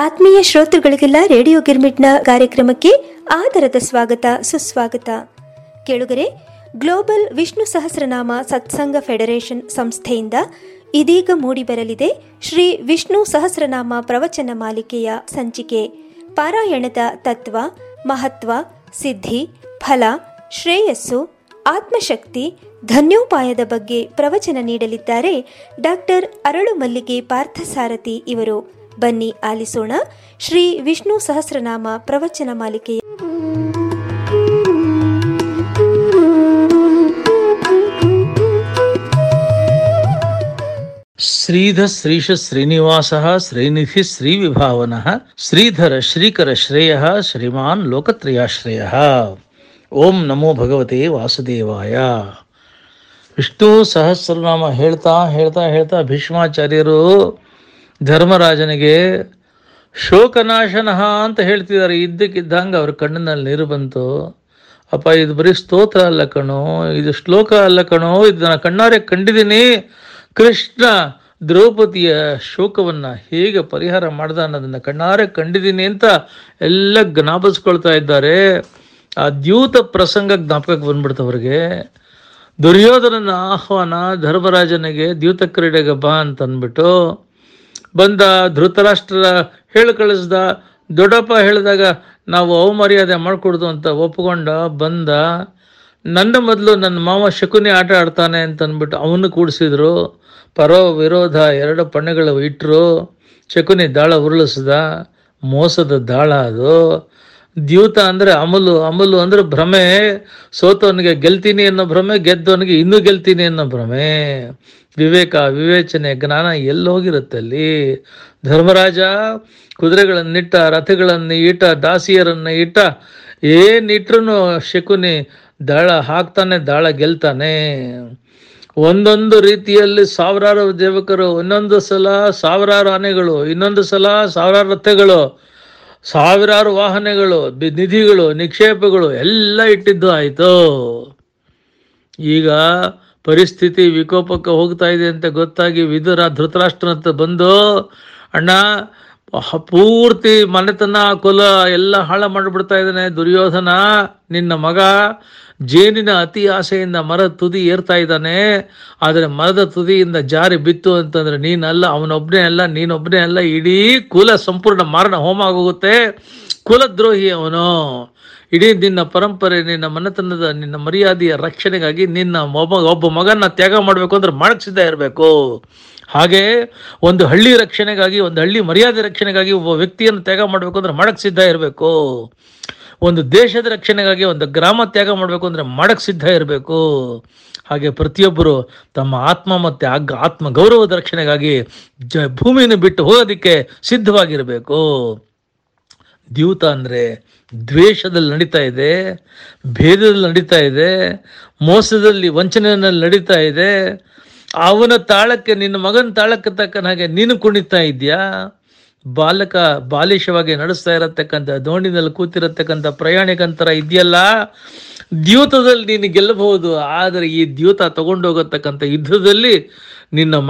ಆತ್ಮೀಯ ಶ್ರೋತೃಗಳಿಗೆಲ್ಲ ರೇಡಿಯೋ ಗಿರ್ಮಿಟ್ನ ಕಾರ್ಯಕ್ರಮಕ್ಕೆ ಆದರದ ಸ್ವಾಗತ ಸುಸ್ವಾಗತ ಕೇಳುಗರೆ ಗ್ಲೋಬಲ್ ವಿಷ್ಣು ಸಹಸ್ರನಾಮ ಸತ್ಸಂಗ ಫೆಡರೇಷನ್ ಸಂಸ್ಥೆಯಿಂದ ಇದೀಗ ಮೂಡಿಬರಲಿದೆ ಶ್ರೀ ವಿಷ್ಣು ಸಹಸ್ರನಾಮ ಪ್ರವಚನ ಮಾಲಿಕೆಯ ಸಂಚಿಕೆ ಪಾರಾಯಣದ ತತ್ವ ಮಹತ್ವ ಸಿದ್ಧಿ ಫಲ ಶ್ರೇಯಸ್ಸು ಆತ್ಮಶಕ್ತಿ ಧನ್ಯೋಪಾಯದ ಬಗ್ಗೆ ಪ್ರವಚನ ನೀಡಲಿದ್ದಾರೆ ಡಾಕ್ಟರ್ ಅರಳು ಮಲ್ಲಿಗೆ ಪಾರ್ಥಸಾರಥಿ ಇವರು ಬನ್ನಿ ಆಲಿಸೋಣ ಶ್ರೀ ವಿಷ್ಣು ಸಹಸ್ರನಾಮ ಪ್ರವಚನ ಮಾಲಿಕೆಯ ಶ್ರೀಧ ಶ್ರೀಶ ಶ್ರೀನಿವಾಸ ಶ್ರೀನಿಧಿ ಶ್ರೀವಿಭಾವನ ಶ್ರೀಧರ ಶ್ರೀಕರ ಶ್ರೇಯ ಶ್ರೀಮಾನ್ ಲೋಕತ್ರಯಾಶ್ರಯ ಓಂ ನಮೋ ಭಗವತೆ ವಾಸುದೇವಾಯ ವಿಷ್ಣು ಸಹಸ್ರನಾಮ ಹೇಳ್ತಾ ಹೇಳ್ತಾ ಹೇಳ್ತಾ ಭೀಷ್ಮಾಚಾರ್ಯರು ಧರ್ಮರಾಜನಿಗೆ ಶೋಕನಾಶನಃ ಅಂತ ಹೇಳ್ತಿದ್ದಾರೆ ಇದ್ದಕ್ಕಿದ್ದಂಗೆ ಅವ್ರ ಕಣ್ಣಿನಲ್ಲಿ ನೀರು ಬಂತು ಅಪ್ಪ ಇದು ಬರೀ ಸ್ತೋತ್ರ ಅಲ್ಲ ಕಣೋ ಇದು ಶ್ಲೋಕ ಅಲ್ಲ ಕಣೋ ಇದನ್ನ ಕಣ್ಣಾರೆ ಕಂಡಿದ್ದೀನಿ ಕೃಷ್ಣ ದ್ರೌಪದಿಯ ಶೋಕವನ್ನ ಹೇಗೆ ಪರಿಹಾರ ಮಾಡ್ದ ಅನ್ನೋದನ್ನ ಕಣ್ಣಾರೆ ಕಂಡಿದ್ದೀನಿ ಅಂತ ಎಲ್ಲ ಜ್ಞಾಪಿಸ್ಕೊಳ್ತಾ ಇದ್ದಾರೆ ಆ ದ್ಯೂತ ಪ್ರಸಂಗ ಜ್ಞಾಪಕಕ್ಕೆ ಬಂದ್ಬಿಡ್ತು ಅವ್ರಿಗೆ ದುರ್ಯೋಧನನ ಆಹ್ವಾನ ಧರ್ಮರಾಜನಿಗೆ ದ್ಯೂತ ಕ್ರೀಡೆಗೆ ಬಾ ಅಂತ ಅಂದ್ಬಿಟ್ಟು ಬಂದ ಧೃತರಾಷ್ಟ್ರ ಹೇಳಿ ಕಳಿಸ್ದ ದೊಡ್ಡಪ್ಪ ಹೇಳಿದಾಗ ನಾವು ಅವಮರ್ಯಾದೆ ಮಾಡ್ಕೊಡ್ದು ಅಂತ ಒಪ್ಕೊಂಡ ಬಂದ ನನ್ನ ಮೊದಲು ನನ್ನ ಮಾವ ಶಕುನಿ ಆಟ ಆಡ್ತಾನೆ ಅಂತ ಅಂದ್ಬಿಟ್ಟು ಅವನು ಕೂಡಿಸಿದ್ರು ಪರೋ ವಿರೋಧ ಎರಡು ಪಣ್ಣೆಗಳು ಇಟ್ಟರು ಶಕುನಿ ದಾಳ ಉರುಳಿಸ್ದ ಮೋಸದ ದಾಳ ಅದು ದ್ಯೂತ ಅಂದ್ರೆ ಅಮಲು ಅಮಲು ಅಂದ್ರೆ ಭ್ರಮೆ ಸೋತವನಿಗೆ ಗೆಲ್ತೀನಿ ಅನ್ನೋ ಭ್ರಮೆ ಗೆದ್ದವನಿಗೆ ಇನ್ನೂ ಗೆಲ್ತೀನಿ ಅನ್ನೋ ಭ್ರಮೆ ವಿವೇಕ ವಿವೇಚನೆ ಜ್ಞಾನ ಎಲ್ಲೋಗಿರುತ್ತೆ ಅಲ್ಲಿ ಧರ್ಮರಾಜ ಕುದುರೆಗಳನ್ನಿಟ್ಟ ರಥಗಳನ್ನು ಇಟ್ಟ ದಾಸಿಯರನ್ನ ಇಟ್ಟ ಏನಿಟ್ರು ಶಕುನಿ ದಾಳ ಹಾಕ್ತಾನೆ ದಾಳ ಗೆಲ್ತಾನೆ ಒಂದೊಂದು ರೀತಿಯಲ್ಲಿ ಸಾವಿರಾರು ದೇವಕರು ಇನ್ನೊಂದು ಸಲ ಸಾವಿರಾರು ಆನೆಗಳು ಇನ್ನೊಂದು ಸಲ ಸಾವಿರಾರು ರಥಗಳು ಸಾವಿರಾರು ವಾಹನಗಳು ಬಿ- ನಿಧಿಗಳು ನಿಕ್ಷೇಪಗಳು ಎಲ್ಲ ಇಟ್ಟಿದ್ದು ಆಯಿತು ಈಗ ಪರಿಸ್ಥಿತಿ ವಿಕೋಪಕ್ಕೆ ಹೋಗ್ತಾ ಇದೆ ಅಂತ ಗೊತ್ತಾಗಿ ವಿದುರ ಧೃತರಾಷ್ಟ್ರನ ಹತ್ರ ಬಂದು ಅಣ್ಣ ಹ- ಪೂರ್ತಿ ಮನೆತನ ಕುಲ ಎಲ್ಲ ಹಾಳ ಮಾಡಿಬಿಡ್ತಾ ಇದ್ದಾನೆ ದುರ್ಯೋಧನ ನಿನ್ನ ಮಗ ಜೇನಿನ ಅತಿ ಆಸೆಯಿಂದ ಮರದ ತುದಿ ಏರ್ತಾ ಇದ್ದಾನೆ ಆದರೆ ಮರದ ತುದಿಯಿಂದ ಜಾರಿ ಬಿತ್ತು ಅಂತಂದ್ರೆ ನೀನಲ್ಲ ಅವನೊಬ್ಬನೇ ಅಲ್ಲ ನೀನೊಬ್ಬನೇ ಅಲ್ಲ ಇಡೀ ಕುಲ ಸಂಪೂರ್ಣ ಮಾರಣ ಹೋಮ ಆಗೋಗುತ್ತೆ ಕುಲದ್ರೋಹಿ ಅವನು ಇಡೀ ನಿನ್ನ ಪರಂಪರೆ ನಿನ್ನ ಮನೆತನದ ನಿನ್ನ ಮರ್ಯಾದೆಯ ರಕ್ಷಣೆಗಾಗಿ ನಿನ್ನ ಒಬ್ಬ ಒಬ್ಬ ಮಗನ ತ್ಯಾಗ ಮಾಡಬೇಕು ಅಂದ್ರೆ ಮಾಡಕ್ ಸಿದ್ಧ ಇರಬೇಕು ಹಾಗೆ ಒಂದು ಹಳ್ಳಿ ರಕ್ಷಣೆಗಾಗಿ ಒಂದು ಹಳ್ಳಿ ಮರ್ಯಾದೆ ರಕ್ಷಣೆಗಾಗಿ ಒಬ್ಬ ವ್ಯಕ್ತಿಯನ್ನು ತ್ಯಾಗ ಮಾಡಬೇಕು ಅಂದ್ರೆ ಮಾಡಕ್ ಸಿದ್ಧ ಇರಬೇಕು ಒಂದು ದೇಶದ ರಕ್ಷಣೆಗಾಗಿ ಒಂದು ಗ್ರಾಮ ತ್ಯಾಗ ಮಾಡಬೇಕು ಅಂದ್ರೆ ಮಾಡಕ್ ಸಿದ್ಧ ಇರಬೇಕು ಹಾಗೆ ಪ್ರತಿಯೊಬ್ಬರು ತಮ್ಮ ಆತ್ಮ ಮತ್ತೆ ಆಗ್- ಆತ್ಮ ಗೌರವದ ರಕ್ಷಣೆಗಾಗಿ ಜ ಭೂಮಿಯನ್ನು ಬಿಟ್ಟು ಹೋಗೋದಕ್ಕೆ ಸಿದ್ಧವಾಗಿರಬೇಕು ದ್ಯೂತ ಅಂದರೆ ದ್ವೇಷದಲ್ಲಿ ನಡೀತಾ ಇದೆ ಭೇದದಲ್ಲಿ ನಡೀತಾ ಇದೆ ಮೋಸದಲ್ಲಿ ವಂಚನೆಯಲ್ಲಿ ನಡೀತಾ ಇದೆ ಅವನ ತಾಳಕ್ಕೆ ನಿನ್ನ ಮಗನ ತಾಳಕ್ಕೆ ತಕ್ಕನ ಹಾಗೆ ನೀನು ಕುಣಿತಾ ಇದೆಯಾ ಬಾಲಕ ಬಾಲಿಶವಾಗಿ ನಡೆಸ್ತಾ ಇರತಕ್ಕಂಥ ದೋಣಿನಲ್ಲಿ ಕೂತಿರತಕ್ಕಂಥ ಪ್ರಯಾಣಿಕಂತರ ಇದೆಯಲ್ಲ ದ್ಯೂತದಲ್ಲಿ ನೀನು ಗೆಲ್ಲಬಹುದು ಆದರೆ ಈ ದ್ಯೂತ ತಗೊಂಡೋಗತಕ್ಕಂಥ ಯುದ್ಧದಲ್ಲಿ ನಿನ್ನ